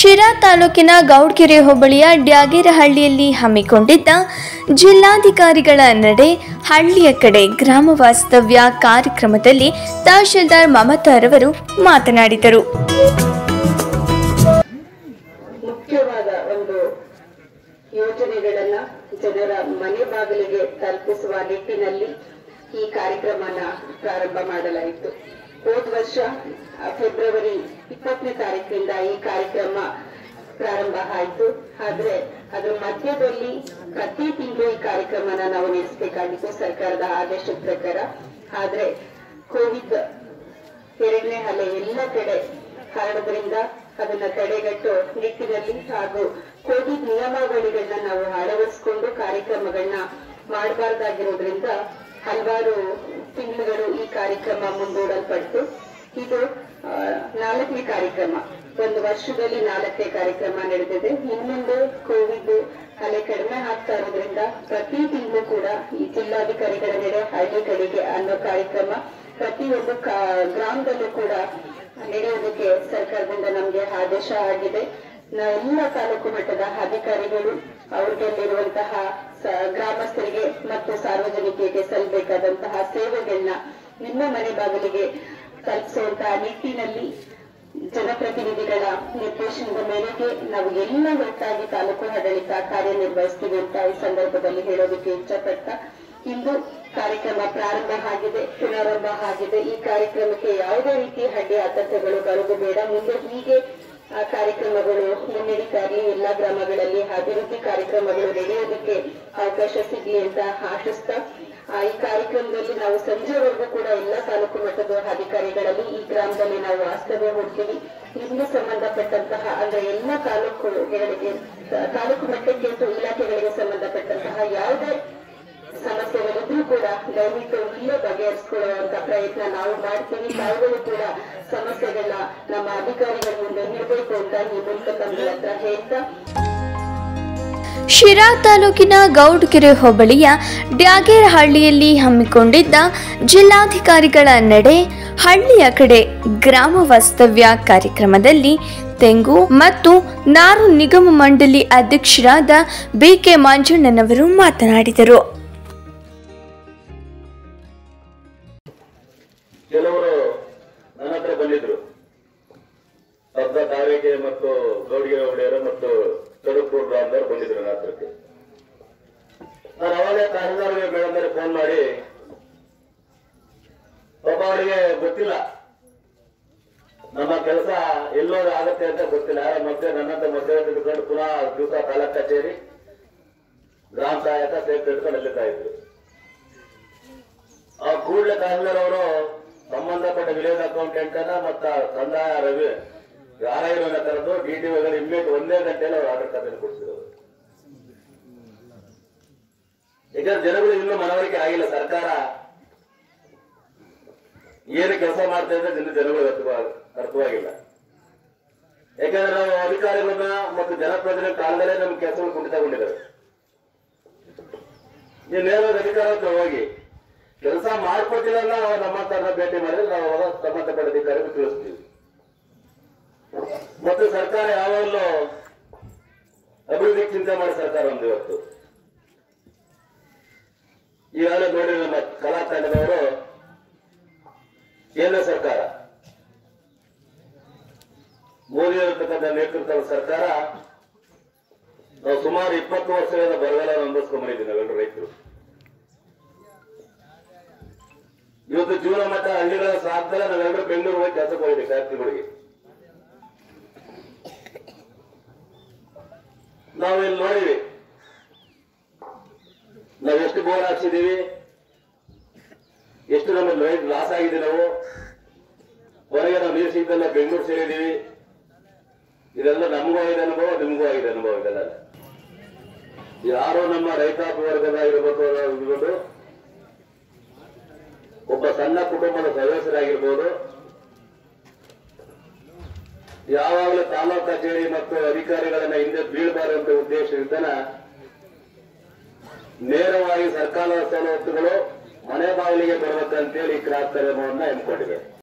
ಶಿರಾ ತಾಲೂಕಿನ ಗೌಡ್ಗೆರೆ ಹೋಬಳಿಯ ಡ್ಯಾಗೇರಹಳ್ಳಿಯಲ್ಲಿ ಹಮ್ಮಿಕೊಂಡಿದ್ದ ಜಿಲ್ಲಾಧಿಕಾರಿಗಳ ನಡೆ ಹಳ್ಳಿಯ ಕಡೆ ಗ್ರಾಮ ವಾಸ್ತವ್ಯ ಕಾರ್ಯಕ್ರಮದಲ್ಲಿ ತಹಶೀಲ್ದಾರ್ ಮಮತಾರವರು ಮಾತನಾಡಿದರು ಮುಖ್ಯವಾದ ಒಂದು ಯೋಜನೆಗಳನ್ನ ಜನರ ಮನೆ ಬಾಗಿಲಿಗೆ ತಲುಪಿಸುವ ನಿಟ್ಟಿನಲ್ಲಿ ಈ ಕಾರ್ಯಕ್ರಮನ ಪ್ರಾರಂಭ ಮಾಡಲಾಯಿತು ಹೋದ ವರ್ಷ ಆ, ಫೆಬ್ರವರಿ ಇಪ್ಪತ್ತನೇ ತಾರೀಕಿನಿಂದ ಈ ಕಾರ್ಯಕ್ರಮ ಪ್ರಾರಂಭ ಆಯಿತು ಆದ್ರೆ ಅದರ ಮಧ್ಯದಲ್ಲಿ ಪ್ರತಿ ತಿಂಗಳು ಈ ಕಾರ್ಯಕ್ರಮನ ನಾವು ನಡೆಸಬೇಕಾಗಿತ್ತು ಸರ್ಕಾರದ ಆದೇಶದ ಪ್ರಕಾರ ಆದ್ರೆ ಕೋವಿಡ್ ಎರಡನೇ ಅಲೆ ಎಲ್ಲ ಕಡೆ ಹರಡೋದ್ರಿಂದ ಅದನ್ನ ತಡೆಗಟ್ಟೋ ನಿಟ್ಟಿನಲ್ಲಿ ಹಾಗೂ ಕೋವಿಡ್ ನಿಯಮಾವಳಿಗಳನ್ನ ನಾವು ಅಳವಡಿಸಿಕೊಂಡು ಕಾರ್ಯಕ್ರಮಗಳನ್ನ ಮಾಡಬಾರ್ದಾಗಿರೋದ್ರಿಂದ ಹಲವಾರು ತಿಂಗಳುಗಳು ಈ ಕಾರ್ಯಕ್ರಮ ಮುಂದೂಡಲ್ಪಟ್ಟು ಇದು ಆ, ನಾಲ್ಕನೇ ಕಾರ್ಯಕ್ರಮ ಒಂದು ವರ್ಷದಲ್ಲಿ ನಾಲ್ಕನೇ ಕಾರ್ಯಕ್ರಮ ನಡೆದಿದೆ ಇನ್ಮುಂದೆ ಕೋವಿಡ್ ಅಲೆ ಕಡಿಮೆ ಆಗ್ತಾ ಇರೋದ್ರಿಂದ ಪ್ರತಿ ತಿಂಗಳು ಕೂಡ ಈ ಜಿಲ್ಲಾಧಿಕಾರಿಗಳ ನಡೆ ಹಳ್ಳಿ ಕಡೆಗೆ ಅನ್ನೋ ಕಾರ್ಯಕ್ರಮ ಪ್ರತಿಯೊಂದು ಕಾ- ಗ್ರಾಮದಲ್ಲೂ ಕೂಡ ನಡೆಯೋದಕ್ಕೆ ಸರ್ಕಾರದಿಂದ ನಮಗೆ ಆದೇಶ ಆಗಿದೆ ನಾ ಎಲ್ಲ ತಾಲೂಕು ಮಟ್ಟದ ಅಧಿಕಾರಿಗಳು ಅವ್ರಿಗಲ್ಲಿರುವಂತಹ ಸ- ಗ್ರಾಮಸ್ಥರಿಗೆ ಮತ್ತು ಸಾರ್ವಜನಿಕರಿಗೆ ಸಲ್ಲಬೇಕಾದಂತಹ ಸೇವೆಗಳನ್ನ ನಿಮ್ಮ ಮನೆ ಬಾಗಿಲಿಗೆ ತಲುಪಿಸುವಂತಹ ನಿಟ್ಟಿನಲ್ಲಿ ಜನಪ್ರತಿನಿಧಿಗಳ ನಿರ್ದೇಶನದ ಮೇರೆಗೆ ನಾವು ಎಲ್ಲ ಒಟ್ಟಾಗಿ ತಾಲೂಕು ಆಡಳಿತ ಕಾರ್ಯನಿರ್ವಹಿಸ್ತೀವಿ ಅಂತ ಈ ಸಂದರ್ಭದಲ್ಲಿ ಹೇಳೋದಕ್ಕೆ ಇಷ್ಟಪಟ್ಟ ಇಂದು ಕಾರ್ಯಕ್ರಮ ಪ್ರಾರಂಭ ಆಗಿದೆ ಪುನರಾರಂಭ ಆಗಿದೆ ಈ ಕಾರ್ಯಕ್ರಮಕ್ಕೆ ಯಾವುದೇ ರೀತಿ ಅಡ್ಡಿ ಆತಂಕಗಳು ಬರುವುದು ಬೇಡ ಮುಂದೆ ಹೀಗೆ ಆ ಕಾರ್ಯಕ್ರಮಗಳು ಮುನ್ನಡೀತಾ ಇರಲಿ ಎಲ್ಲಾ ಗ್ರಾಮಗಳಲ್ಲಿ ಅಭಿವೃದ್ಧಿ ಕಾರ್ಯಕ್ರಮಗಳು ನಡೆಯೋದಕ್ಕೆ ಅವಕಾಶ ಸಿಗ್ಲಿ ಅಂತ ಆಶಿಸ್ತಾ ಆ, ಈ ಕಾರ್ಯಕ್ರಮದಲ್ಲಿ ನಾವು ಸಂಜೆವರೆಗೂ ಕೂಡ ಎಲ್ಲಾ ತಾಲೂಕು ಮಟ್ಟದ ಅಧಿಕಾರಿಗಳಲ್ಲಿ ಈ ಗ್ರಾಮದಲ್ಲಿ ನಾವು ವಾಸ್ತವ್ಯ ಹೂಡ್ತೀವಿ ನಿಮ್ಗೆ ಸಂಬಂಧಪಟ್ಟಂತಹ ಅಂದ್ರೆ ಎಲ್ಲ ತಾಲೂಕುಗಳಿಗೆ ತಾಲೂಕು ಮಟ್ಟಕ್ಕೆ ಅಥವಾ ಇಲಾಖೆಗಳಿಗೆ ಸಂಬಂಧಪಟ್ಟಂತಹ ಯಾವುದೇ ಸಮಸ್ಯೆಗಳಿದ್ರೂ ಕೂಡ ದಯವಿಟ್ಟು ಇಲ್ಲೇ ಬಗೆಹರಿಸಿಕೊಳ್ಳುವಂತ ಪ್ರಯತ್ನ ನಾವು ಮಾಡ್ತೀವಿ ತಾವುಗಳು ಕೂಡ ಸಮಸ್ಯೆಗಳನ್ನ ನಮ್ಮ ಅಧಿಕಾರಿಗಳ ಮುಂದೆ ಇಡಬೇಕು ಅಂತ ಈ ಮೂಲಕ ತಮ್ಮ ಹತ್ರ ಹೇಳ್ತಾ ಶಿರಾ ತಾಲೂಕಿನ ಗೌಡ್ಗೆರೆ ಹೋಬಳಿಯ ಡ್ಯಾಗೇರಹಳ್ಳಿಯಲ್ಲಿ ಹಮ್ಮಿಕೊಂಡಿದ್ದ ಜಿಲ್ಲಾಧಿಕಾರಿಗಳ ನಡೆ ಹಳ್ಳಿಯ ಕಡೆ ಗ್ರಾಮ ವಾಸ್ತವ್ಯ ಕಾರ್ಯಕ್ರಮದಲ್ಲಿ ತೆಂಗು ಮತ್ತು ನಾರು ನಿಗಮ ಮಂಡಳಿ ಅಧ್ಯಕ್ಷರಾದ ಬಿಕೆ ಮಂಜಣ್ಣನವರು ಮಾತನಾಡಿದರು ಕೆಲವರು ನನ್ನ ಹತ್ರ ಬಂದಿದ್ರು ಶಬ್ದ ತಾವೇಕೆ ಮತ್ತು ಗೌಡಿಗೆ ಒಡೆಯರು ಮತ್ತು ತಡುಪೂರ್ ಗ್ರಾಮದವರು ಬಂದಿದ್ರು ನನ್ನ ಹತ್ರಕ್ಕೆ ನಾನು ಅವಾಗಲೇ ತಹಸೀಲ್ದಾರ್ಗೆ ಮೇಡಮ್ ಫೋನ್ ಮಾಡಿ ಪಾಪ ಅವರಿಗೆ ಗೊತ್ತಿಲ್ಲ ನಮ್ಮ ಕೆಲಸ ಎಲ್ಲೋ ಆಗತ್ತೆ ಅಂತ ಗೊತ್ತಿಲ್ಲ ಮತ್ತೆ ನನ್ನಂತ ಮಧ್ಯ ತಿಳ್ಕೊಂಡು ಪುನಃ ದಿವಸ ತಾಲೂಕ್ ಕಚೇರಿ ಗ್ರಾಮ ಸಹಾಯಕ ಸೇಫ್ ಇಟ್ಕೊಂಡು ಅಲ್ಲಿದ್ದ ಇದ್ರು ಆ ಕೂಡಲೇ ತಹಸೀಲ್ದಾರ್ ಅವರು ಸಂಬಂಧಪಟ್ಟ ವಿಲೇಜ್ ಅಕೌಂಟೆಂಟ್ ಅನ್ನ ಮತ್ತ ಕಂದಾಯ ರವಿ ಯಾರಾಗಿರೋನ ಕರೆದು ಡಿ ಟಿ ಒಗಳು ಇಮ್ಮಿಡಿಯೇಟ್ ಒಂದೇ ಗಂಟೆಯಲ್ಲಿ ಅವ್ರು ಆರ್ಡರ್ ಕಾಪಿ ಕೊಡ್ತಿರೋದು ಈಗ ಜನಗಳು ಇನ್ನೂ ಮನವರಿಕೆ ಆಗಿಲ್ಲ ಸರ್ಕಾರ ಏನು ಕೆಲಸ ಮಾಡ್ತಾ ಇದ್ರೆ ಇನ್ನು ಜನಗಳು ಅರ್ಥವಾ- ಅರ್ಥವಾಗಿಲ್ಲ ಯಾಕಂದ್ರೆ ನಾವು ಅಧಿಕಾರಿಗಳನ್ನ ಮತ್ತು ಜನಪ್ರತಿನಿಧಿ ಕಾಲದಲ್ಲೇ ನಮ್ಮ ಕೆಲಸಗಳು ಕುಂಠಿತಗೊಂಡಿದ್ದಾವೆ ನೀವು ನೇರವಾಗಿ ಅಧಿಕಾರ ಹತ್ರ ಹೋಗಿ ಕೆಲಸ ಮಾಡ್ಕೊಟ್ಟಿಲ್ಲ ನಾವು ನಮ್ಮ ತನ್ನ ಭೇಟಿ ಮಾಡಿದ್ರೆ ನಾವು ಅವಾಗ ಸಂಬಂಧಪಟ್ಟ ಅಧಿಕಾರಿಗಳು ತಿಳಿಸ್ತೀವಿ ಮತ್ತು ಸರ್ಕಾರ ಯಾವಾಗಲೂ ಅಭಿವೃದ್ಧಿ ಚಿಂತೆ ಮಾಡಿ ಸರ್ಕಾರ ಒಂದು ಇವತ್ತು ಈಗಾಗಲೇ ನೋಡಿ ನಮ್ಮ ಕಲಾ ತಂಡದವರು ಕೇಂದ್ರ ಸರ್ಕಾರ ಮೋದಿ ಇರತಕ್ಕಂಥ ನೇತೃತ್ವದ ಸರ್ಕಾರ ನಾವು ಸುಮಾರು ಇಪ್ಪತ್ತು ವರ್ಷಗಳಿಂದ ಬರಗಾಲ ಅನುಭವಿಸ್ಕೊಂಡ್ಬಂದಿದ್ದೀವಿ ನಾವೆಲ್ಲರೂ ರೈತರು ಇವತ್ತು ಜೀವನ ಮಟ್ಟ ಹಳ್ಳಿಗಳ ಸಾಧ್ಯ ನಾವೆಲ್ಲರೂ ಬೆಂಗಳೂರು ಹೋಗಿ ಕೆಲಸಕ್ಕೆ ಹೋಗಿದ್ದೀವಿ ಫ್ಯಾಕ್ಟ್ರಿಗಳಿಗೆ ನಾವು ಇಲ್ಲಿ ನೋಡಿವಿ ನಾವು ಎಷ್ಟು ಬೋರ್ ಹಾಕ್ಸಿದೀವಿ ಎಷ್ಟು ನಮ್ಮ ರೈತ ಲಾಸ್ ಆಗಿದೆ ನಾವು ಹೊರಗೆ ನಾವು ನೀರು ಸಿಗ್ದಲ್ಲ ಬೆಂಗಳೂರು ಸೇರಿದೀವಿ ಇದೆಲ್ಲ ನಮಗೂ ಆಗಿದೆ ಅನುಭವ ನಿಮಗೂ ಆಗಿದೆ ಅನುಭವ ಇದೆಲ್ಲ ಯಾರೋ ನಮ್ಮ ರೈತಾಪಿ ವರ್ಗದ ಇರಬೇಕು ಇರ್ಬೋದು ಒಬ್ಬ ಸಣ್ಣ ಕುಟುಂಬದ ಸದಸ್ಯರಾಗಿರ್ಬೋದು ಯಾವಾಗಲೂ ತಾಲೂಕು ಕಚೇರಿ ಮತ್ತು ಅಧಿಕಾರಿಗಳನ್ನ ಹಿಂದೆ ಬೀಳಬಾರದಂತ ಉದ್ದೇಶದಿಂದ ನೇರವಾಗಿ ಸರ್ಕಾರದ ಸವಲತ್ತುಗಳು ಮನೆ ಬಾಗಿಲಿಗೆ ಬರಬೇಕಂತೇಳಿ ಈ ಕ್ರಾಂತಿ ಕ್ರಮವನ್ನ ಎನ್ಕೊಂಡಿದೆ